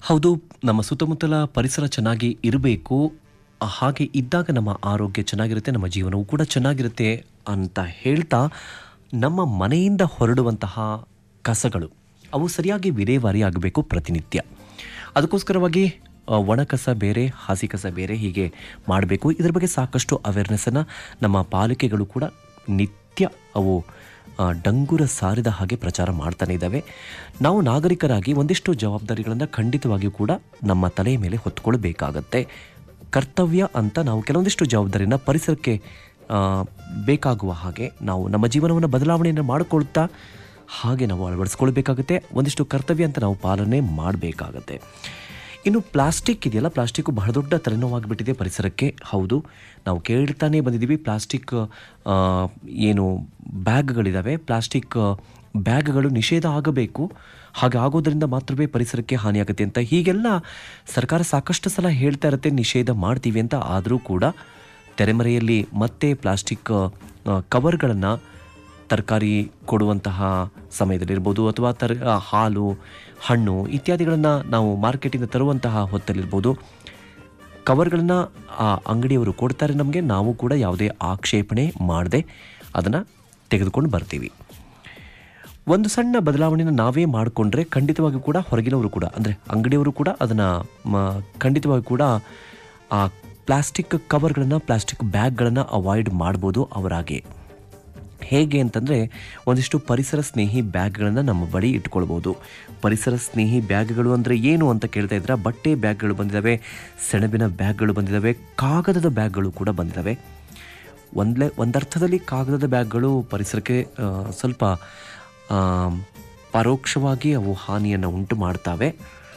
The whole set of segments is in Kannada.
ಹೌದು ನಮ್ಮ ಸುತ್ತಮುತ್ತಲ ಪರಿಸರ ಚೆನ್ನಾಗಿ ಇರಬೇಕು ಹಾಗೆ ಇದ್ದಾಗ ನಮ್ಮ ಆರೋಗ್ಯ ಚೆನ್ನಾಗಿರುತ್ತೆ ನಮ್ಮ ಜೀವನವೂ ಕೂಡ ಚೆನ್ನಾಗಿರುತ್ತೆ ಅಂತ ಹೇಳ್ತಾ ನಮ್ಮ ಮನೆಯಿಂದ ಹೊರಡುವಂತಹ ಕಸಗಳು ಅವು ಸರಿಯಾಗಿ ವಿಲೇವಾರಿ ಆಗಬೇಕು ಪ್ರತಿನಿತ್ಯ ಅದಕ್ಕೋಸ್ಕರವಾಗಿ ಆ, ಒಣ ಕಸ ಬೇರೆ ಹಸಿ ಕಸ ಬೇರೆ ಹೀಗೆ ಮಾಡಬೇಕು ಇದರ ಬಗ್ಗೆ ಸಾಕಷ್ಟು ಅವೇರ್ನೆಸ್ಸನ್ನು ನಮ್ಮ ಪಾಲಿಕೆಗಳು ಕೂಡ ನಿತ್ಯ ಅವು ಆ, ಡಂಗುರ ಸಾರಿದ ಹಾಗೆ ಪ್ರಚಾರ ಮಾಡ್ತಾನೆ ಇದ್ದಾವೆ ನಾವು ನಾಗರಿಕರಾಗಿ ಒಂದಿಷ್ಟು ಜವಾಬ್ದಾರಿಗಳನ್ನು ಖಂಡಿತವಾಗಿಯೂ ಕೂಡ ನಮ್ಮ ತಲೆಯ ಮೇಲೆ ಹೊತ್ಕೊಳ್ಬೇಕಾಗತ್ತೆ ಕರ್ತವ್ಯ ಅಂತ ನಾವು ಕೆಲವೊಂದಿಷ್ಟು ಜವಾಬ್ದಾರಿನ ಪರಿಸರಕ್ಕೆ ಆ, ಬೇಕಾಗುವ ಹಾಗೆ ನಾವು ನಮ್ಮ ಜೀವನವನ್ನು ಬದಲಾವಣೆಯನ್ನು ಮಾಡಿಕೊಳ್ತಾ ಹಾಗೆ ನಾವು ಅಳವಡಿಸ್ಕೊಳ್ಬೇಕಾಗುತ್ತೆ ಒಂದಿಷ್ಟು ಕರ್ತವ್ಯ ಅಂತ ನಾವು ಪಾಲನೆ ಮಾಡಬೇಕಾಗತ್ತೆ ಇನ್ನು ಪ್ಲಾಸ್ಟಿಕ್ ಇದೆಯಲ್ಲ ಪ್ಲಾಸ್ಟಿಕ್ ಬಹಳ ದೊಡ್ಡ ತಲೆನೋವಾಗಿಬಿಟ್ಟಿದೆ ಪರಿಸರಕ್ಕೆ ಹೌದು ನಾವು ಕೇಳ್ತಾನೆ ಬಂದಿದ್ದೀವಿ ಪ್ಲಾಸ್ಟಿಕ್ ಆ, ಏನು ಬ್ಯಾಗ್ಗಳಿದ್ದಾವೆ ಪ್ಲಾಸ್ಟಿಕ್ ಬ್ಯಾಗ್ಗಳು ನಿಷೇಧ ಆಗಬೇಕು ಹಾಗೆ ಆಗೋದರಿಂದ ಮಾತ್ರವೇ ಪರಿಸರಕ್ಕೆ ಹಾನಿಯಾಗುತ್ತೆ ಅಂತ ಹೀಗೆಲ್ಲ ಸರ್ಕಾರ ಸಾಕಷ್ಟು ಸಲ ಹೇಳ್ತಾ ಇರುತ್ತೆ ನಿಷೇಧ ಮಾಡ್ತೀವಿ ಅಂತ ಆದರೂ ಕೂಡ ತೆರೆಮರೆಯಲ್ಲಿ ಮತ್ತೆ ಪ್ಲಾಸ್ಟಿಕ್ ಕವರ್ಗಳನ್ನು ತರಕಾರಿ ಕೊಡುವಂತಹ ಸಮಯದಲ್ಲಿರ್ಬೋದು ಅಥವಾ ತರ್ ಆ, ಹಾಲು ಹಣ್ಣು ಇತ್ಯಾದಿಗಳನ್ನು ನಾವು ಮಾರ್ಕೆಟಿಂದ ತರುವಂತಹ ಹೊತ್ತಲ್ಲಿರ್ಬೋದು ಕವರ್ಗಳನ್ನು ಆ ಅಂಗಡಿಯವರು ಕೊಡ್ತಾರೆ ನಮಗೆ ನಾವು ಕೂಡ ಯಾವುದೇ ಆಕ್ಷೇಪಣೆ ಮಾಡದೆ ಅದನ್ನು ತೆಗೆದುಕೊಂಡು ಬರ್ತೀವಿ ಒಂದು ಸಣ್ಣ ಬದಲಾವಣೆಯನ್ನು ನಾವೇ ಮಾಡಿಕೊಂಡ್ರೆ ಖಂಡಿತವಾಗಿಯೂ ಕೂಡ ಹೊರಗಿನವರು ಕೂಡ ಅಂದರೆ ಅಂಗಡಿಯವರು ಕೂಡ ಅದನ್ನು ಖಂಡಿತವಾಗಿ ಕೂಡ ಆ ಪ್ಲಾಸ್ಟಿಕ್ ಕವರ್ಗಳನ್ನು ಪ್ಲಾಸ್ಟಿಕ್ ಬ್ಯಾಗ್ಗಳನ್ನು ಅವಾಯ್ಡ್ ಮಾಡ್ಬೋದು ಅವರಾಗೆ ಹೇಗೆ ಅಂತಂದರೆ ಒಂದಿಷ್ಟು ಪರಿಸರ ಸ್ನೇಹಿ ಬ್ಯಾಗ್ಗಳನ್ನು ನಮ್ಮ ಬಳಿ ಇಟ್ಕೊಳ್ಬೋದು ಪರಿಸರ ಸ್ನೇಹಿ ಬ್ಯಾಗ್ಗಳು ಅಂದರೆ ಏನು ಅಂತ ಕೇಳ್ತಾ ಇದ್ರೆ ಬಟ್ಟೆ ಬ್ಯಾಗ್ಗಳು ಬಂದಿದ್ದಾವೆ ಸೆಣಬಿನ ಬ್ಯಾಗ್ಗಳು ಬಂದಿದ್ದಾವೆ ಕಾಗದದ ಬ್ಯಾಗ್ಗಳು ಕೂಡ ಬಂದಿದ್ದಾವೆ ಒಂದ್ಲೆ ಒಂದರ್ಥದಲ್ಲಿ ಕಾಗದದ ಬ್ಯಾಗ್ಗಳು ಪರಿಸರಕ್ಕೆ ಆ, ಸ್ವಲ್ಪ ಆ, ಪರೋಕ್ಷವಾಗಿ ಅವು ಹಾನಿಯನ್ನು ಉಂಟು ಮಾಡ್ತಾವೆ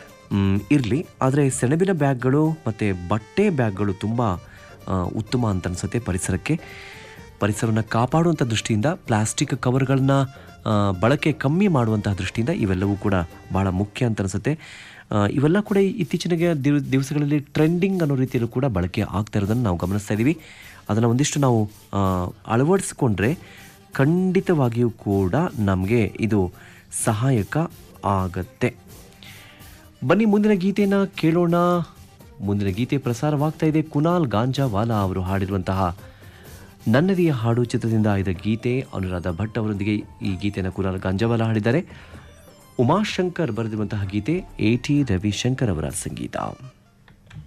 ಇರಲಿ ಆದರೆ ಸೆಣಬಿನ ಬ್ಯಾಗ್ಗಳು ಮತ್ತು ಬಟ್ಟೆ ಬ್ಯಾಗ್ಗಳು ತುಂಬ ಆ, ಉತ್ತಮ ಅಂತ ಅನಿಸುತ್ತೆ ಪರಿಸರಕ್ಕೆ ಪರಿಸರವನ್ನು ಕಾಪಾಡುವಂಥ ದೃಷ್ಟಿಯಿಂದ ಪ್ಲಾಸ್ಟಿಕ್ ಕವರ್ಗಳನ್ನ ಆ, ಬಳಕೆ ಕಮ್ಮಿ ಮಾಡುವಂತಹ ದೃಷ್ಟಿಯಿಂದ ಇವೆಲ್ಲವೂ ಕೂಡ ಭಾಳ ಮುಖ್ಯ ಅಂತ ಅನಿಸುತ್ತೆ ಆ, ಇವೆಲ್ಲ ಕೂಡ ಇತ್ತೀಚಿನ ದಿವ್ ದಿವಸಗಳಲ್ಲಿ ಟ್ರೆಂಡಿಂಗ್ ಅನ್ನೋ ರೀತಿಯಲ್ಲೂ ಕೂಡ ಬಳಕೆ ಆಗ್ತಾ ಇರೋದನ್ನು ನಾವು ಗಮನಿಸ್ತಾ ಇದ್ದೀವಿ ಅದನ್ನು ಒಂದಿಷ್ಟು ನಾವು ಆ, ಅಳವಡಿಸ್ಕೊಂಡ್ರೆ ಖಂಡಿತವಾಗಿಯೂ ಕೂಡ ನಮಗೆ ಇದು ಸಹಾಯಕ ಆಗತ್ತೆ ಬನ್ನಿ ಮುಂದಿನ ಗೀತೆಯನ್ನು ಕೇಳೋಣ ಮುಂದಿನ ಗೀತೆ ಪ್ರಸಾರವಾಗ್ತಾ ಇದೆ ಕುನಾಲ್ ಗಾಂಜಾವಾಲಾ ಅವರು ಹಾಡಿರುವಂತಹ ನನ್ನದಿಯ ಹಾಡು ಚಿತ್ರದಿಂದ ಆಯ್ದ ಗೀತೆ ಅನುರಾಧ ಭಟ್ ಅವರೊಂದಿಗೆ ಈ ಗೀತೆಯನ್ನು ಕುನಾಲ್ ಗಾಂಜಾವಾಲಾ ಹಾಡಿದ್ದಾರೆ ಉಮಾಶಂಕರ್ ಬರೆದಿರುವಂತಹ ಗೀತೆ ಎ ಟಿ ರವಿಶಂಕರ್ ಅವರ ಸಂಗೀತ